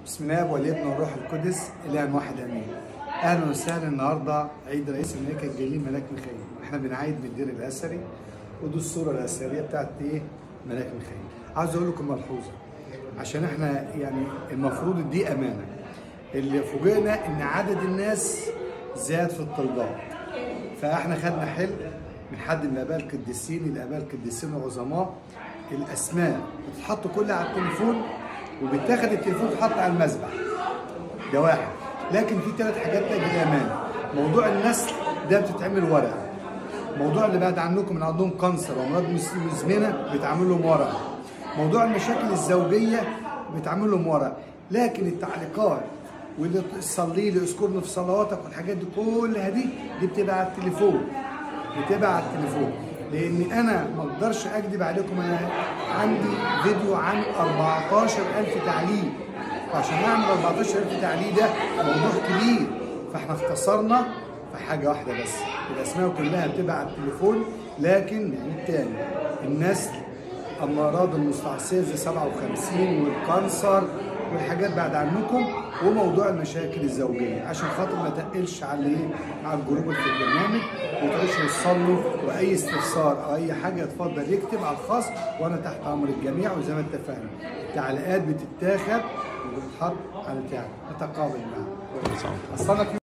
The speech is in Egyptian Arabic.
بسم الله والابن والروح القدس اله واحد امين اهلا وسهلا النهارده عيد رئيس الملائكه الجليل ملاك ميخائيل احنا بنعيد بالدير الاثري ودي الصوره الاثريه بتاعت ايه ملاك ميخائيل عاوز اقول لكم ملحوظه عشان احنا يعني المفروض دي امانه اللي فوجئنا ان عدد الناس زاد في الطلبات فاحنا خدنا حل من حد من الاباء القديسين الاباء القديسين العظماء الاسماء بتتحط كلها على التليفون وبيتاخد التليفون يتحط على المذبح ده واحد لكن في ثلاث حاجات تانية بالامان موضوع النسل ده بتتعمل ورقه موضوع اللي بعد عنكم من عندهم كانسر وامراض مزمنه بيتعمل لهم ورقه موضوع المشاكل الزوجيه بيتعمل لهم ورقه لكن التعليقات واللي تصلي لي اذكرني في صلواتك والحاجات دي كلها دي دي بتبقى على التليفون بتبقى على التليفون لان انا ما اقدرش اكذب عليكم انا عندي فيديو عن 14000 تعليق وعشان اعمل 14000 تعليق ده موضوع كبير فاحنا اختصرنا في حاجه واحده بس الاسماء كلها بتبقى على التليفون لكن نعيد تاني الناس الامراض المستعصيه زي 57 والكانسر والحاجات بعد عنكم وموضوع المشاكل الزوجيه عشان خاطر ما تقلش على ايه على الجروب اللي في البرنامج وتعيشوا يصلوا واي استفسار او اي حاجه يتفضل يكتب على الخاص وانا تحت امر الجميع وزي ما اتفقنا التعليقات بتتاخد وبتتحط على التعليق نتقابل معاهم. اصلا